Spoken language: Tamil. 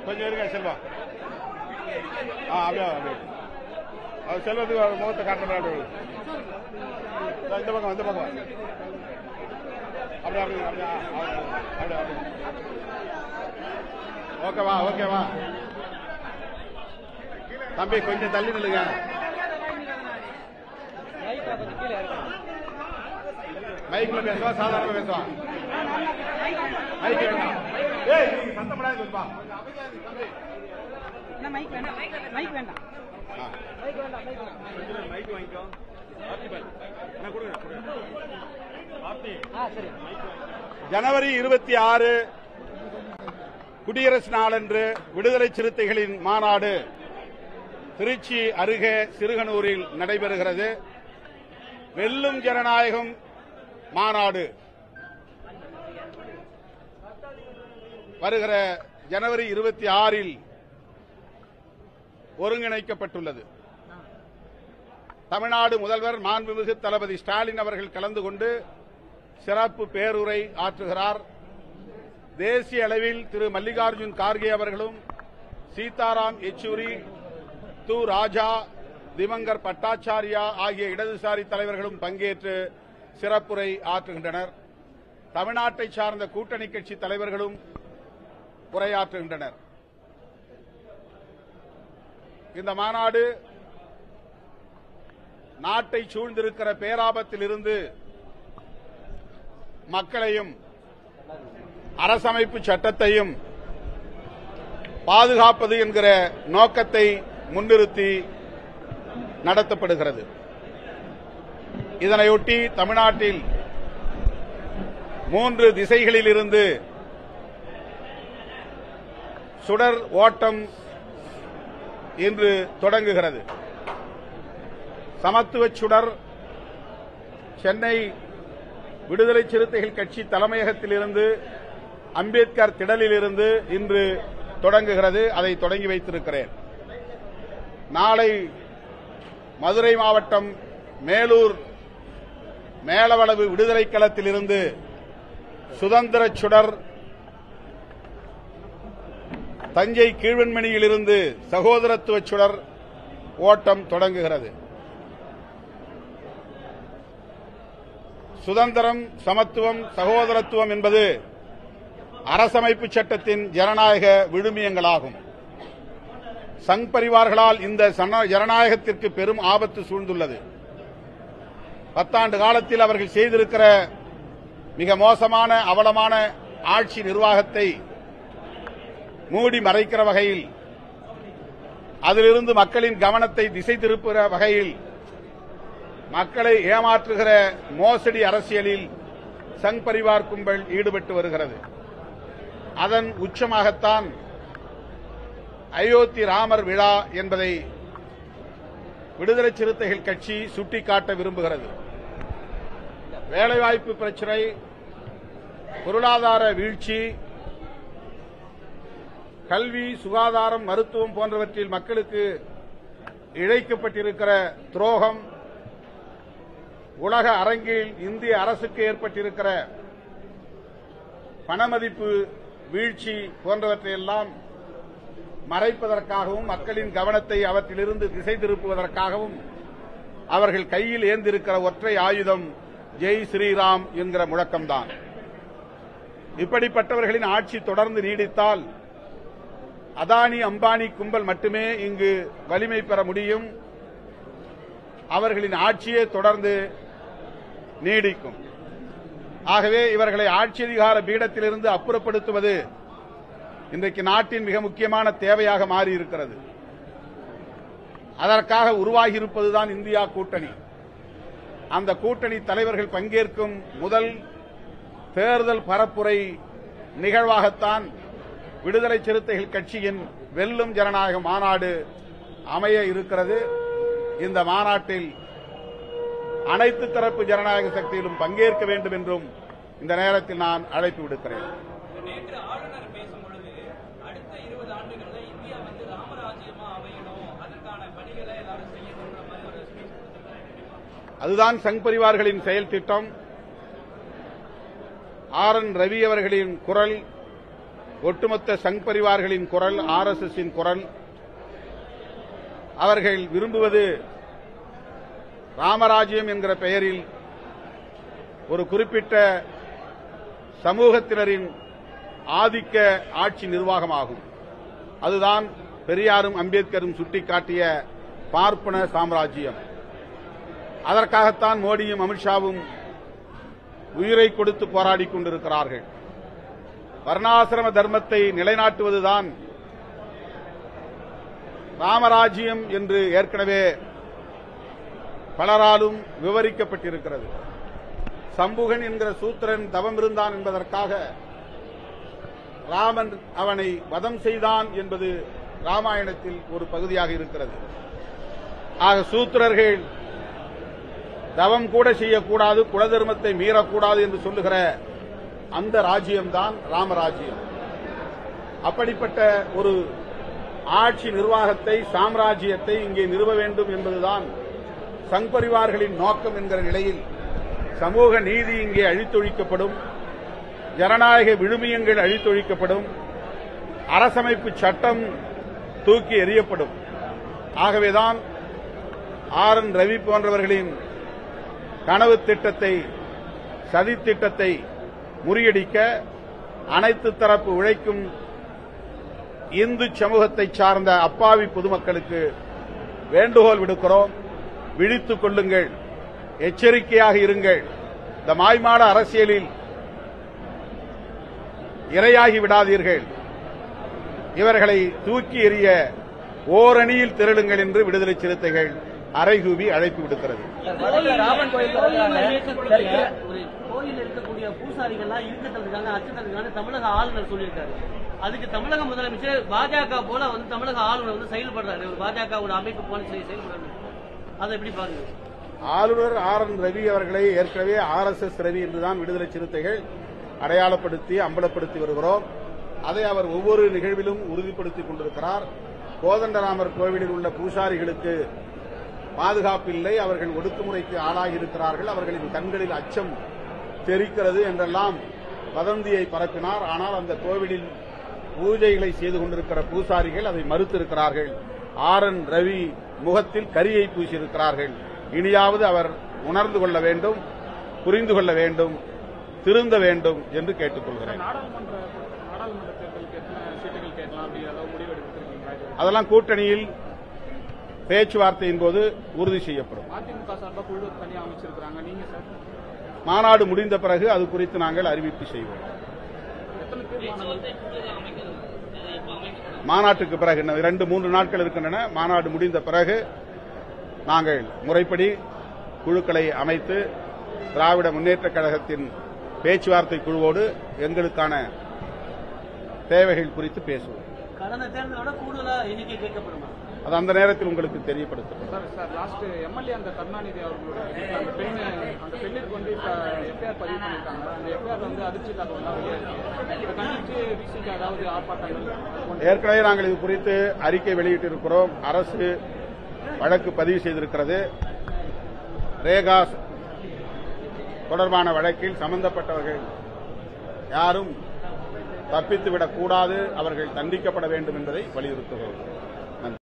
கொஞ்சம் இருங்க செல்வா ஆ அப்படியே அப்படியே அது செல்வத்துக்கு அவர் முகத்தை காட்டுற மாதிரி அப்படியே. இதோ இந்த பக்கம் இந்த பக்கம் அப்படியே அப்படியே அப்படியே ஆ, அப்படியே அப்படியே ஓகேவா ஓகேவா தம்பி கொஞ்சம் தள்ளி நில்லுங்க மைக்ல பேசுவா சாதாரண பேசுவா மைக் வேண்டாம் ஏய் நீங்க சத்தம் போடாதீங்க கொஞ்சம் வா. என்ன மைக் வேண்டாம் மைக் வேண்டாம் ஆ. ஆ சரி ஜனவரி இருபத்தி ஆறு குடியரசு நாளன்று விடுதலை சிறுத்தைகளின் மாநாடு திருச்சி அருகே சிறுகனூரில் நடைபெறுகிறது வெல்லும் ஜனநாயகம் மாநாடு வருகிற ஜனவரி இருபத்தி ஆறில் ஒருங்கிணைக்கப்பட்டுள்ளது தமிழ்நாடு முதல்வர் மாண்புமிகு தளபதி ஸ்டாலின் அவர்கள் கலந்து கொண்டு சிறப்பு பேருரை ஆற்றுகிறார் தேசிய அளவில் திரு மல்லிகார்ஜுன் கார்கே அவர்களும் சீதாராம் யெச்சூரி து ராஜா திவங்கர் பட்டாச்சாரியா ஆகிய இடதுசாரி தலைவர்களும் பங்கேற்று சிறப்புரை ஆற்றுகின்றனர் தமிழ்நாட்டை சார்ந்த கூட்டணி கட்சி தலைவர்களும் உரையாற்றுகின்றனர் இந்த மாநாடு நாட்டை சூழ்ந்திருக்கிற பேராபத்தில் இருந்து மக்களையும் அரசமைப்பு சட்டத்தையும் பாதுகாப்பது என்கிற நோக்கத்தை முன்னிறுத்தி நடத்தப்படுகிறது இதனையொட்டி தமிழ்நாட்டில் மூன்று திசைகளில் இருந்து சுடர் ஓட்டம் இன்று தொடங்குகிறது சமத்துவ சுடர் சென்னை விடுதலை சிறுத்தைகள் கட்சி தலைமையகத்திலிருந்து அம்பேத்கர் திடலிலிருந்து இன்று தொடங்குகிறது அதை தொடங்கி வைத்திருக்கிறேன் நாளை மதுரை மாவட்டம் மேலூர் மேலவளவு விடுதலை களத்திலிருந்து சுதந்திர சுடர் தஞ்சை கீழ்வெண்மணியிலிருந்து சகோதரத்துவ சுடர் ஓட்டம் தொடங்குகிறது சுதந்திரம் சமத்துவம் சகோதரத்துவம் என்பது அரசமைப்பு சட்டத்தின் ஜனநாயக விழுமியங்களாகும் சங் பரிவார்களால் இந்த சன- ஜனநாயகத்திற்கு பெரும் ஆபத்து சூழ்ந்துள்ளது பத்தாண்டு காலத்தில் அவர்கள் செய்திருக்கிற மிக மோசமான அவலமான ஆட்சி நிர்வாகத்தை மூடி மறைக்கிற வகையில் அதிலிருந்து மக்களின் கவனத்தை திசை திருப்புகிற வகையில் மக்களை ஏமாற்றுகிற மோசடி அரசியலில் சங் பரிவார் கும்பல் ஈடுபட்டு வருகிறது அதன் உச்சமாகத்தான் அயோத்தி ராமர் விழா என்பதை விடுதலை சிறுத்தைகள் கட்சி சுட்டிக்காட்ட விரும்புகிறது வேலைவாய்ப்பு பிரச்சினை பொருளாதார வீழ்ச்சி கல்வி சுகாதாரம் மருத்துவம் போன்றவற்றில் மக்களுக்கு இழைக்கப்பட்டிருக்கிற துரோகம் உலக அரங்கில் இந்திய அரசுக்கு ஏற்பட்டிருக்கிற பணமதிப்பு வீழ்ச்சி போன்றவற்றையெல்லாம் மறைப்பதற்காகவும் மக்களின் கவனத்தை அவற்றிலிருந்து திசை திருப்புவதற்காகவும் அவர்கள் கையில் ஏந்திருக்கிற ஒற்றை ஆயுதம் ஜெய் ஸ்ரீராம் என்கிற முழக்கம்தான் இப்படிப்பட்டவர்களின் ஆட்சி தொடர்ந்து நீடித்தால் அதானி அம்பானி கும்பல் மட்டுமே இங்கு வலிமை பெற முடியும் அவர்களின் ஆட்சியே தொடர்ந்து நீடிக்கும் ஆகவே இவர்களை ஆட்சி அதிகார பீடத்திலிருந்து அப்புறப்படுத்துவது இன்றைக்கு நாட்டின் மிக முக்கியமான தேவையாக மாறியிருக்கிறது அதற்காக உருவாகியிருப்பதுதான் இந்தியா கூட்டணி அந்த கூட்டணி தலைவர்கள் பங்கேற்கும் முதல் தேர்தல் பரப்புரை நிகழ்வாகத்தான் விடுதலை சிறுத்தைகள் கட்சியின் வெல்லும் ஜனநாயக மாநாடு அமைய இருக்கிறது இந்த மாநாட்டில் அனைத்து தரப்பு ஜனநாயக சக்தியிலும் பங்கேற்க வேண்டும் என்றும் இந்த நேரத்தில் நான் அழைப்பு விடுக்கிறேன் நேற்று ஆளுநர் பேசும் பொழுது அடுத்த இருபது ஆண்டுகள்ல இந்தியா வந்து ராமராஜ்யமா அமையணும் அதற்கான பணிகளை எல்லாரும் செய்யணுன்ற மாதிரி ஒரு ஸ்பீச் கொடுத்திருக்காரு அதுதான் சங் பரிவார்களின் செயல் திட்டம் ஆர் என் ரவி அவர்களின் குரல் ஒட்டுமொத்த சங் பரிவார்களின் குரல் ஆர்எஸ்எஸின் குரல் அவர்கள் விரும்புவது ராமராஜ்யம் என்கிற பெயரில் ஒரு குறிப்பிட்ட சமூகத்தினரின் ஆதிக்க ஆட்சி நிர்வாகமாகும் அதுதான் பெரியாரும் அம்பேத்கரும் சுட்டிக்காட்டிய பார்ப்பன சாம்ராஜ்யம் அதற்காகத்தான் மோடியும் அமித்ஷாவும் உயிரை கொடுத்து போராடிக் கொண்டிருக்கிறார்கள் வர்ணாசிரம தர்மத்தை நிலைநாட்டுவதுதான் ராமராஜ்யம் என்று ஏற்கனவே பலராலும் விவரிக்கப்பட்டிருக்கிறது சம்புகன் என்கிற சூத்திரன் தவம் இருந்தான் என்பதற்காக ராமன் அவனை வதம் செய்தான் என்பது ராமாயணத்தில் ஒரு பகுதியாக இருக்கிறது ஆக சூத்திரர்கள் தவம் கூட செய்யக்கூடாது குலதர்மத்தை மீறக்கூடாது என்று சொல்லுகிற அந்த ராஜ்யம்தான் ராமராஜ்யம் அப்படிப்பட்ட ஒரு ஆட்சி நிர்வாகத்தை சாம்ராஜ்யத்தை இங்கே நிறுவ வேண்டும் என்பதுதான் சங் பரிவார்களின் நோக்கம் என்கிற நிலையில் சமூக நீதி இங்கே அழித்தொழிக்கப்படும் ஜனநாயக விழுமியங்கள் அழித்தொழிக்கப்படும் அரசமைப்பு சட்டம் தூக்கி எறியப்படும் ஆகவேதான் ஆர் என் ரவி போன்றவர்களின் கனவு திட்டத்தை சதி திட்டத்தை முறியடிக்க அனைத்து தரப்பு உழைக்கும் இந்து சமூகத்தை சார்ந்த அப்பாவி பொதுமக்களுக்கு வேண்டுகோள் விடுக்கிறோம் விழித்துக் கொள்ளுங்கள் எச்சரிக்கையாக இருங்கள் இந்த மாய்மாட அரசியலில் இரையாகி விடாதீர்கள் இவர்களை தூக்கி எறிய ஓரணியில் திரளுங்கள் என்று விடுதலை சிறுத்தைகள் அறைகூவி அழைப்பு விடுக்கிறது ராமன் கோயில் கோயில்ல திறக்கிறாங்க. இருக்கக்கூடிய ஒரு கோயில் இருக்கக்கூடிய பூசாரிகள்லாம் இருக்கத்ததுக்கான அச்சத்ததுக்கான தமிழக ஆளுநர் சொல்லியிருக்காரு அதுக்கு தமிழக முதலமைச்சர் பாஜக போல வந்து தமிழக ஆளுநர் வந்து செயல்படுறாரு ஒரு பாஜகவோட அமைப்பு போல செய்- செயல்படுறாரு அதை எப்படி பாருங்க ஆளுநர் ஆர் என் ரவி அவர்களை ஏற்கனவே ஆர் எஸ் எஸ் ரவி என்றுதான் விடுதலை சிறுத்தைகள் அடையாளப்படுத்தி அம்பலப்படுத்தி வருகிறோம் அதை அவர் ஒவ்வொரு நிகழ்விலும் உறுதிப்படுத்திக் கொண்டிருக்கிறார் கோதண்டராமர் கோவிலில் உள்ள பூசாரிகளுக்கு பாதுகாப்பு இல்லை அவர்கள் ஒடுக்குமுறைக்கு ஆளாகி இருக்கிறார்கள் அவர்களின் கண்களில் அச்சம் தெரிக்கிறது என்றெல்லாம் வதந்தியை பரப்பினார் ஆனால் அந்த கோவிலில் பூஜைகளை செய்து கொண்டிருக்கிற பூசாரிகள் அதை மறுத்திருக்கிறார்கள் ஆர் என் ரவி முகத்தில் கரியை பூசியிருக்கிறார்கள் இனியாவது அவர் உணர்ந்து கொள்ள வேண்டும் புரிந்து கொள்ள வேண்டும் திருந்த வேண்டும் என்று கேட்டுக்கொள்கிறேன் நாடாளுமன்ற நாடாளுமன்ற தேர்தலுக்கு எத்தனை சீட்டுகள் கேட்கலாம் அப்படி ஏதாவது முடிவு எடுத்திருக்கீங்களா இது அதெல்லாம் கூட்டணியில் பேச்சுவார்த்தையின் போது உறுதி செய்யப்படும் அதிமுக சார்பாக குழு தனியாக அமைச்சிருக்கிறாங்க நீங்க சார் மாநாடு முடிந்த பிறகு அது குறித்து நாங்கள் அறிவிப்பு செய்வோம் எத்தனை தீர்மானங்கள் மாநாட்டுக்கு பிறகு இன்னும் இரண்டு மூன்று நாட்கள் இருக்கின்றன மாநாடு முடிந்த பிறகு நாங்கள் முறைப்படி குழுக்களை அமைத்து திராவிட முன்னேற்றக் கழகத்தின் பேச்சுவார்த்தை குழுவோடு எங்களுக்கான தேவைகள் குறித்து பேசுவோம் கடந்த தேர்தலோட கூடுதலா எண்ணிக்கை கேட்கப்படுமா அது அந்த நேரத்தில் உங்களுக்கு தெரியப்படுத்தப்படும் சார் சார் லாஸ்ட் எம்எல்ஏ அந்த கருணாநிதி அவர்களோட வீட்டுல அந்த பெண் அந்த பெண்ணிற்கு வந்து இப்ப எஃப்ஐஆர் பதிவு பண்ணிருக்காங்க அந்த எஃப்ஐஆர் வந்து அதிர்ச்சி தகவல் வெளியாயிருக்கு இதை கண்டித்து விசிக்கு அதாவது ஆர்ப்பாட்டங்கள் அது போன்ற ஏற்கனவே நாங்கள் இது குறித்து அறிக்கை வெளியிட்டிருக்கிறோம் அரசு வழக்கு பதிவு செய்திருக்கிறது ரேகா தொடர்பான வழக்கில் சம்பந்தப்பட்டவர்கள் யாரும் தப்பித்துவிடக் கூடாது அவர்கள் தண்டிக்கப்பட வேண்டும் என்பதை வலியுறுத்துகிறோம்